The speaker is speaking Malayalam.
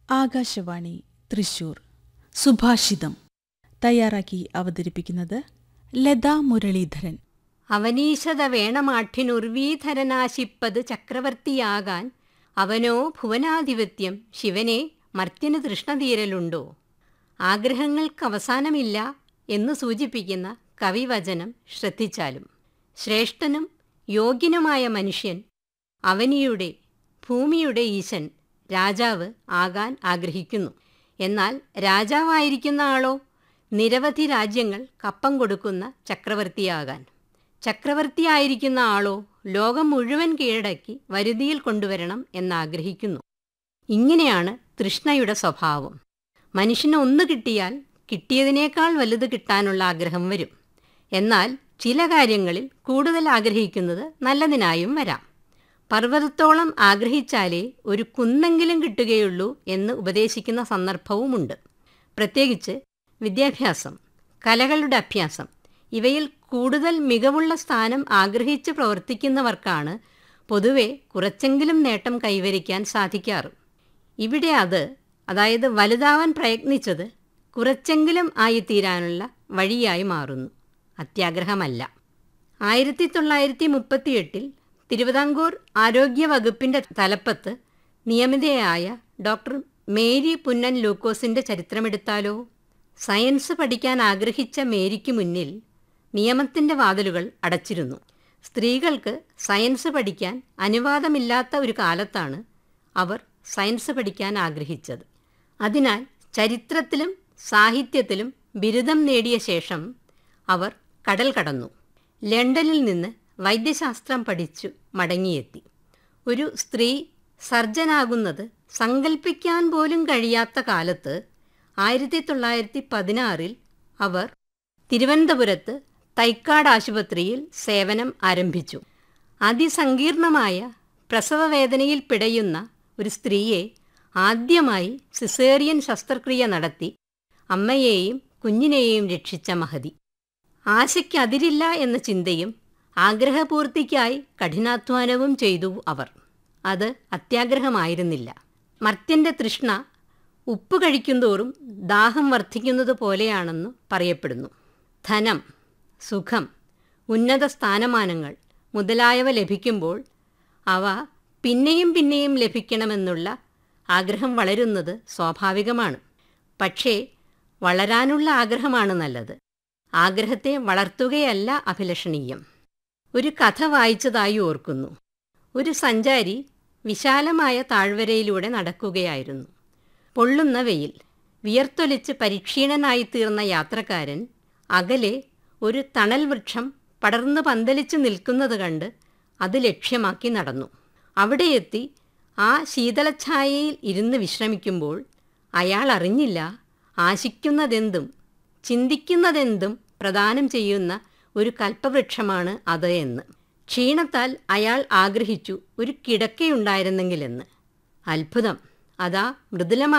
ആകാശവാണി തൃശൂർ സുഭാഷിതം തയ്യാറാക്കി അവതരിപ്പിക്കുന്നത് ലതാ മുരളീധരൻ അവനീശത വേണമാഠ്യനുർവീധരനാശിപ്പത് ചക്രവർത്തിയാകാൻ അവനോ ഭുവനാധിപത്യം ശിവനെ മർത്യന് തൃഷ്ണതീരലുണ്ടോ ആഗ്രഹങ്ങൾക്ക് അവസാനമില്ല എന്ന് സൂചിപ്പിക്കുന്ന കവിവചനം ശ്രദ്ധിച്ചാലും ശ്രേഷ്ഠനും യോഗ്യനുമായ മനുഷ്യൻ അവനിയുടെ ഭൂമിയുടെ ഈശൻ രാജാവ് ആകാൻ ആഗ്രഹിക്കുന്നു എന്നാൽ രാജാവായിരിക്കുന്ന ആളോ നിരവധി രാജ്യങ്ങൾ കപ്പം കൊടുക്കുന്ന ചക്രവർത്തിയാകാൻ ചക്രവർത്തിയായിരിക്കുന്ന ആളോ ലോകം മുഴുവൻ കീഴടക്കി വരുതിയിൽ കൊണ്ടുവരണം എന്നാഗ്രഹിക്കുന്നു ഇങ്ങനെയാണ് തൃഷ്ണയുടെ സ്വഭാവം മനുഷ്യന് ഒന്ന് കിട്ടിയാൽ കിട്ടിയതിനേക്കാൾ വലുത് കിട്ടാനുള്ള ആഗ്രഹം വരും എന്നാൽ ചില കാര്യങ്ങളിൽ കൂടുതൽ ആഗ്രഹിക്കുന്നത് നല്ലതിനായും വരാം പർവ്വതത്തോളം ആഗ്രഹിച്ചാലേ ഒരു കുന്നെങ്കിലും കിട്ടുകയുള്ളൂ എന്ന് ഉപദേശിക്കുന്ന സന്ദർഭവുമുണ്ട് പ്രത്യേകിച്ച് വിദ്യാഭ്യാസം കലകളുടെ അഭ്യാസം ഇവയിൽ കൂടുതൽ മികവുള്ള സ്ഥാനം ആഗ്രഹിച്ച് പ്രവർത്തിക്കുന്നവർക്കാണ് പൊതുവെ കുറച്ചെങ്കിലും നേട്ടം കൈവരിക്കാൻ സാധിക്കാറ് ഇവിടെ അത് അതായത് വലുതാവാൻ പ്രയത്നിച്ചത് കുറച്ചെങ്കിലും ആയിത്തീരാനുള്ള വഴിയായി മാറുന്നു അത്യാഗ്രഹമല്ല ആയിരത്തി തൊള്ളായിരത്തി മുപ്പത്തിയെട്ടിൽ തിരുവിതാംകൂർ ആരോഗ്യ വകുപ്പിൻ്റെ തലപ്പത്ത് നിയമിതയായ ഡോക്ടർ മേരി പുന്നൻ ലൂക്കോസിൻ്റെ ചരിത്രമെടുത്താലോ സയൻസ് പഠിക്കാൻ ആഗ്രഹിച്ച മേരിക്ക് മുന്നിൽ നിയമത്തിൻ്റെ വാതിലുകൾ അടച്ചിരുന്നു സ്ത്രീകൾക്ക് സയൻസ് പഠിക്കാൻ അനുവാദമില്ലാത്ത ഒരു കാലത്താണ് അവർ സയൻസ് പഠിക്കാൻ ആഗ്രഹിച്ചത് അതിനാൽ ചരിത്രത്തിലും സാഹിത്യത്തിലും ബിരുദം നേടിയ ശേഷം അവർ കടൽ കടന്നു ലണ്ടനിൽ നിന്ന് വൈദ്യശാസ്ത്രം പഠിച്ചു മടങ്ങിയെത്തി ഒരു സ്ത്രീ സർജനാകുന്നത് സങ്കല്പിക്കാൻ പോലും കഴിയാത്ത കാലത്ത് ആയിരത്തി തൊള്ളായിരത്തി പതിനാറിൽ അവർ തിരുവനന്തപുരത്ത് തൈക്കാട് ആശുപത്രിയിൽ സേവനം ആരംഭിച്ചു അതിസങ്കീർണമായ പ്രസവവേദനയിൽ പിടയുന്ന ഒരു സ്ത്രീയെ ആദ്യമായി സിസേറിയൻ ശസ്ത്രക്രിയ നടത്തി അമ്മയെയും കുഞ്ഞിനെയും രക്ഷിച്ച മഹതി ആശയ്ക്കതിരില്ല എന്ന ചിന്തയും ആഗ്രഹപൂർത്തിക്കായി കഠിനാധ്വാനവും ചെയ്തു അവർ അത് അത്യാഗ്രഹമായിരുന്നില്ല മർത്യൻ്റെ തൃഷ്ണ ഉപ്പ് കഴിക്കുന്തോറും ദാഹം വർദ്ധിക്കുന്നത് പോലെയാണെന്ന് പറയപ്പെടുന്നു ധനം സുഖം ഉന്നത സ്ഥാനമാനങ്ങൾ മുതലായവ ലഭിക്കുമ്പോൾ അവ പിന്നെയും പിന്നെയും ലഭിക്കണമെന്നുള്ള ആഗ്രഹം വളരുന്നത് സ്വാഭാവികമാണ് പക്ഷേ വളരാനുള്ള ആഗ്രഹമാണ് നല്ലത് ആഗ്രഹത്തെ വളർത്തുകയല്ല അഭിലഷണീയം ഒരു കഥ വായിച്ചതായി ഓർക്കുന്നു ഒരു സഞ്ചാരി വിശാലമായ താഴ്വരയിലൂടെ നടക്കുകയായിരുന്നു പൊള്ളുന്ന വെയിൽ വിയർത്തൊലിച്ച് പരിക്ഷീണനായി തീർന്ന യാത്രക്കാരൻ അകലെ ഒരു തണൽ വൃക്ഷം പടർന്നു പന്തലിച്ചു നിൽക്കുന്നത് കണ്ട് അത് ലക്ഷ്യമാക്കി നടന്നു അവിടെ എത്തി ആ ശീതളഛായയിൽ ഇരുന്ന് വിശ്രമിക്കുമ്പോൾ അയാൾ അറിഞ്ഞില്ല ആശിക്കുന്നതെന്തും ചിന്തിക്കുന്നതെന്തും പ്രദാനം ചെയ്യുന്ന ഒരു കൽപ്പവൃക്ഷമാണ് അത് എന്ന് ക്ഷീണത്താൽ അയാൾ ആഗ്രഹിച്ചു ഒരു കിടക്കയുണ്ടായിരുന്നെങ്കിലെന്ന് അത്ഭുതം അതാ മൃദുലമായ